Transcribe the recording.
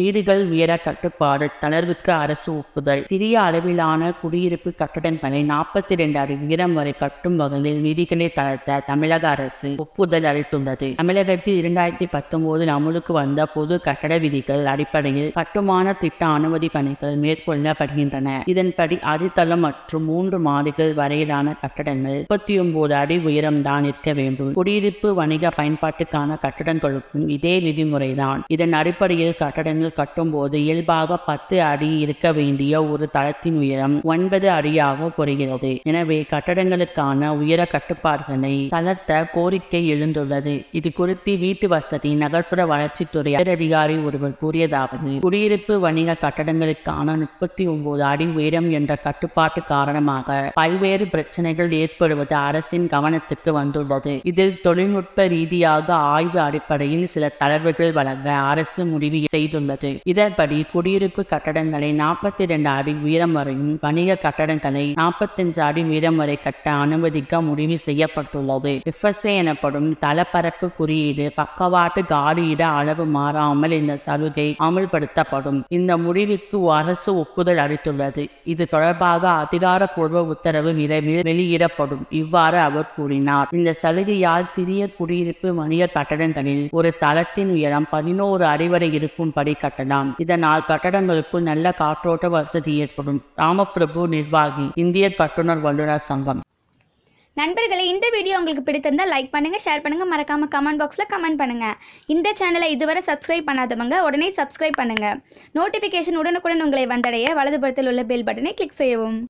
வீடுகள் உயர கட்டுப்பாடு தளர்வுக்கு அரசு ஒப்புதல் சிறிய அளவிலான குடியிருப்பு கட்டடங்களை நாற்பத்தி இரண்டு அடி உயரம் வரை கட்டும் வகையில் விதிகளை தளர்த்த தமிழக அரசு ஒப்புதல் அளித்துள்ளது தமிழகத்தில் இரண்டாயிரத்தி பத்தொன்பதில் அமலுக்கு வந்த பொது கட்டட விதிகள் அடிப்படையில் கட்டுமான திட்ட அனுமதி பணிகள் மேற்கொள்ளப்படுகின்றன இதன்படி அடித்தளம் மற்றும் மூன்று மாடிகள் வரையிலான கட்டடங்கள் முப்பத்தி ஒன்பது அடி உயரம்தான் இருக்க வேண்டும் குடியிருப்பு வணிக பயன்பாட்டுக்கான கட்டடங்களுக்கும் இதே விதிமுறைதான் இதன் அடிப்படையில் கட்டடங்கள் கட்டும்போது இயல்பாக பத்து அடி இருக்க வேண்டிய ஒரு தளத்தின் உயரம் ஒன்பது அடியாக குறைகிறது எனவே கட்டடங்களுக்கான உயர கட்டுப்பாடுகளை தளர்த்த கோரிக்கை எழுந்துள்ளது இது குறித்து வீட்டு வசதி நகர்ப்புற வளர்ச்சித்துறை அதிகாரி ஒருவர் கூறியதாவது குடியிருப்பு வணிக கட்டடங்களுக்கான முப்பத்தி ஒன்பது அடி உயரம் என்ற கட்டுப்பாட்டு காரணமாக பல்வேறு பிரச்சனைகள் ஏற்படுவது அரசின் கவனத்துக்கு வந்துள்ளது இதில் தொழில்நுட்ப ரீதியாக ஆய்வு அடிப்படையில் சில தளர்வுகள் வழங்க அரசு முடிவு செய்துள்ளது இதன்படி குடியிருப்பு கட்டடங்களை நாற்பத்தி இரண்டு அடி உயரம் வரையும் வணிக கட்டடங்களை நாற்பத்தஞ்சு அடி உயரம் வரை கட்ட அனுமதிக்க முடிவு செய்யப்பட்டுள்ளது எஃப்எஸ்ஏ எனப்படும் தளப்பரப்பு குறியீடு பக்கவாட்டு காலியிட அளவு மாறாமல் இந்த சலுகை அமல்படுத்தப்படும் இந்த முடிவுக்கு அரசு ஒப்புதல் அளித்துள்ளது இது தொடர்பாக அதிகாரப்பூர்வ உத்தரவு விரைவில் வெளியிடப்படும் இவ்வாறு அவர் கூறினார் இந்த சலுகையால் சிறிய குடியிருப்பு வணிக கட்டடங்களில் ஒரு தளத்தின் உயரம் பதினோரு அடி வரை இருக்கும்படி கட்டலாம் இதனால் கட்டடங்களுக்குள் நல்ல காற்றோட்ட வசதி ஏற்படும் ராமபிரபு நிர்வாகி இந்திய கட்டுனர் வல்லுநர் சங்கம் நண்பர்களே இந்த வீடியோ உங்களுக்கு பிடித்திருந்தால் லைக் பண்ணுங்கள் ஷேர் பண்ணுங்கள் மறக்காமல் கமெண்ட் பாக்ஸில் கமெண்ட் பண்ணுங்கள் இந்த சேனலை இதுவரை சப்ஸ்கிரைப் பண்ணாதவங்க உடனே சப்ஸ்கிரைப் பண்ணுங்கள் நோட்டிஃபிகேஷன் உடனுக்குடன் உங்களை வந்தடைய வலதுபுறத்தில் உள்ள பெல் பட்டனை கிளிக் செய்யவும்